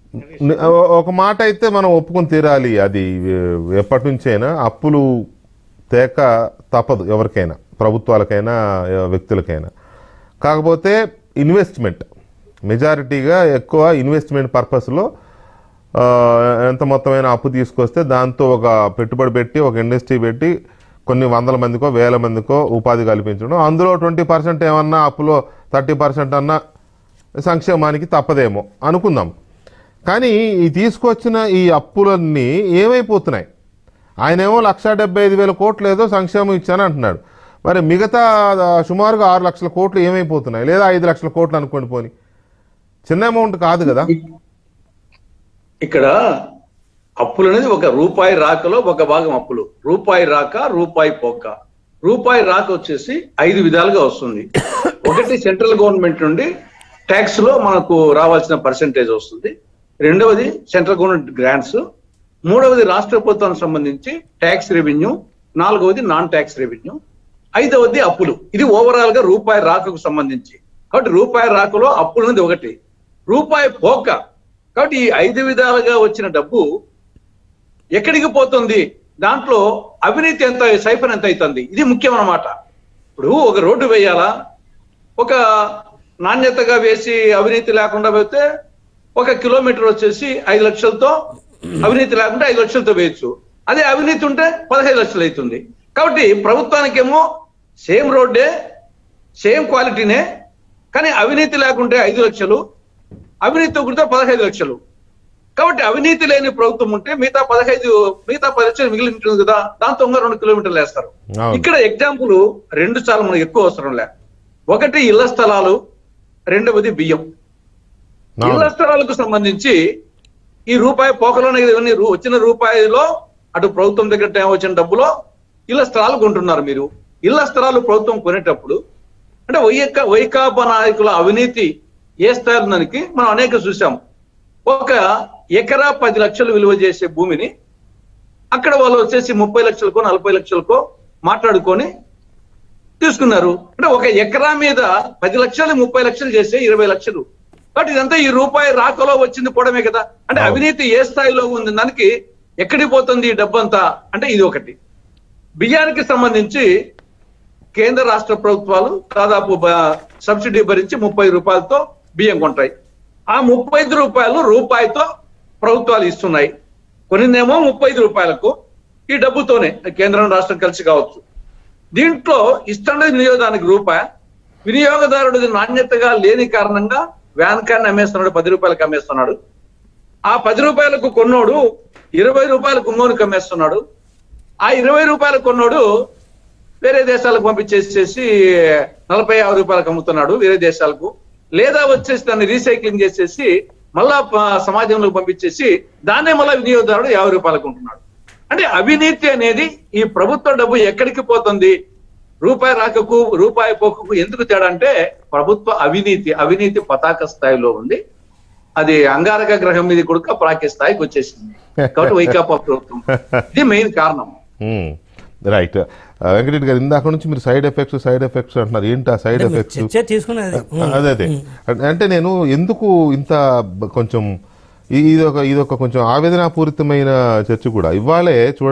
ఒ- ఒక మాట అయితే మనం ఒప్పుకొని తీరాలి అది ఎ- ఎప్పటి నుంచైనా అప్పులు తేక తప్పదు ఎవరికైనా ప్రభుత్వాలకైనా ఎ- వ్యక్తులకైనా కాకపోతే ఇన్వెస్ట్మెంట్ మెజారిటీగా ఎక్కువ ఇన్వెస్ట్మెంట్ పర్పస్లో ఆ, ఎంత మొత్తమైన అప్పు తీసుకొస్తే దాంతో ఒక పెట్టుబడి పెట్టి ఒక ఇండస్ట్రీ పెట్టి కొన్ని వందల మందికో వేల మందికో ఉపాధి కల్పించడం అందులో ట్వంటీ పర్సెంట్ ఏమన్నా అప్పులో థర్టీ పర్సెంట్ అన్నా సంక్షేమానికి తప్పదేమో అనుకుందాం కానీ ఈ తీసుకొచ్చిన ఈ అప్పులన్నీ ఏమైపోతున్నాయి ఆయనేమో లక్ష డెబ్బై ఐదు వేల కోట్లు ఏదో సంక్షేమం ఇచ్చాను అంటున్నాడు మరి మిగతా ఆ, సుమారుగా ఆరు లక్షల కోట్లు ఏమైపోతున్నాయి లేదా ఐదు లక్షల కోట్లు అనుకోండి పోని చిన్న అమౌంట్ కాదు కదా ఇక్కడ అప్పులు అనేది ఒక రూపాయి రాకలో ఒక భాగం అప్పులు రూపాయి రాక రూపాయి పోక రూపాయి రాక వచ్చేసి ఐదు విధాలుగా వస్తుంది ఒకటి సెంట్రల్ గవర్నమెంట్ నుండి ట్యాక్స్ లో మనకు రావాల్సిన పర్సెంటేజ్ వస్తుంది రెండవది సెంట్రల్ గవర్నమెంట్ గ్రాంట్స్ మూడవది రాష్ట్ర ప్రభుత్వానికి సంబంధించి ట్యాక్స్ రెవెన్యూ నాలుగవది నాన్ ట్యాక్స్ రెవెన్యూ ఐదవది అప్పులు ఇది ఓవరాల్ గా రూపాయి రాకకు సంబంధించి కాబట్టి రూపాయి రాకలో అప్పులు అనేది ఒకటి రూపాయి పోక కాబట్టి ఈ ఐదు విధాలుగా వచ్చిన డబ్బు ఎక్కడికి పోతుంది దాంట్లో అవినీతి ఎంత సైఫర్ ఎంత అవుతుంది ఇది ముఖ్యం అన్నమాట ఇప్పుడు ఒక రోడ్డు వేయాలా ఒక నాణ్యతగా వేసి అవినీతి లేకుండా పోతే ఒక కిలోమీటర్ వచ్చేసి ఐదు లక్షలతో అవినీతి లేకుండా ఐదు లక్షలతో వేయచ్చు అదే అవినీతి ఉంటే పదహైదు లక్షలు అవుతుంది కాబట్టి ప్రభుత్వానికేమో సేమ్ రోడ్డే సేమ్ క్వాలిటీనే కానీ అవినీతి లేకుంటే ఐదు లక్షలు అవినీతి కుడితే పదహైదు లక్షలు కాబట్టి అవినీతి లేని ప్రభుత్వం ఉంటే మిగతా పదహైదు మిగతా పది లక్షలు మిగిలి ఉంటుంది కదా దాంతో ఇంకా రెండు కిలోమీటర్లు వేస్తారు అవును. ఇక్కడ ఎగ్జాంపుల్ రెండు చాలా మనకు ఎక్కువ అవసరం లే ఒకటి ఇళ్ల స్థలాలు రెండవది బియ్యం అవును. ఇళ్ల స్థలాలకు సంబంధించి ఈ రూపాయి పోకలోనే ఇవన్నీ రూ- వచ్చిన రూపాయిలో అటు ప్రభుత్వం దగ్గర టైం వచ్చిన డబ్బులో ఇళ్ల స్థలాలు కొంటున్నారు మీరు ఇళ్ల స్థలాలు ప్రభుత్వం కొనేటప్పుడు అంటే వైక వైకాపా నాయకుల అవినీతి ఏ స్థాయిలో ఉందానికి మనం అనేక చూసాం ఒక ఎకరా పది లక్షలు విలువ చేసే భూమిని అక్కడ వాళ్ళు వచ్చేసి ముప్పై లక్షలకో నలభై లక్షలకో మాట్లాడుకొని తీసుకున్నారు అంటే ఒక ఎకరా మీద పది లక్షలు ముప్పై లక్షలు చేస్తే ఇరవై లక్షలు కాబట్టి ఇదంతా ఈ రూపాయి రాకలో వచ్చింది పోవడమే కదా అంటే అవును. అవినీతి ఏ స్థాయిలో ఉంది దానికి ఎక్కడికి పోతుంది ఈ డబ్బంతా అంటే ఇది ఒకటి బియ్యానికి సంబంధించి కేంద్ర రాష్ట్ర ప్రభుత్వాలు దాదాపు బ- సబ్సిడీ భరించి ముప్పై రూపాయలతో బియ్యం కొంటాయి ఆ ముప్పై ఐదు రూపాయలు రూపాయితో ప్రభుత్వాలు ఇస్తున్నాయి కొన్నినేమో ముప్పై ఐదు రూపాయలకు ఈ డబ్బుతోనే కేంద్రం రాష్ట్రం కలిసి కావచ్చు దీంట్లో ఇస్తున్న వినియోగానికి రూపాయి వినియోగదారుడిది నాణ్యతగా లేని కారణంగా వ్యాన్ కార్ని అమ్మేస్తున్నాడు పది రూపాయలకు అమ్మేస్తున్నాడు ఆ పది రూపాయలకు కొన్నోడు ఇరవై రూపాయలకు ఇంకోనికి అమ్మేస్తున్నాడు ఆ ఇరవై రూపాయలకు కొన్నోడు వేరే దేశాలకు పంపించేసేసి నలభై యాభై రూపాయలకు అమ్ముతున్నాడు వేరే దేశాలకు లేదా వచ్చేసి దాన్ని రీసైక్లింగ్ చేసేసి మళ్ళా ప- సమాజంలోకి పంపించేసి దాన్నే మళ్ళా వినియోగదారుడు యాభై రూపాయలకు ఉంటున్నాడు అంటే అవినీతి అనేది ఈ ప్రభుత్వ డబ్బు ఎక్కడికి పోతుంది రూపాయి రాకకు రూపాయి పోకకు ఎందుకు తేడా అంటే ప్రభుత్వ అవినీతి అవినీతి పతాక స్థాయిలో ఉంది అది అంగారక గ్రహం మీద కూడా ప్రాకే స్థాయికి వచ్చేసింది కాబట్టి వైకాపా ప్రభుత్వం ఇది మెయిన్ కారణం రైట్ వెంకటరెడ్డి గారు ఇందాక నుంచి మీరు సైడ్ ఎఫెక్ట్స్ సైడ్ ఎఫెక్ట్స్ అంటున్నారు ఏంటి ఆ సైడ్ ఎఫెక్ట్స్ చర్చ తీసుకునేది అదే అదే అంటే నేను ఎందుకు ఇంత బ- కొంచెం ఈ- ఇది ఒక ఇది ఒక కొంచెం ఆవేదనాపూరితమైన చర్చ కూడా ఇవాళే చూడ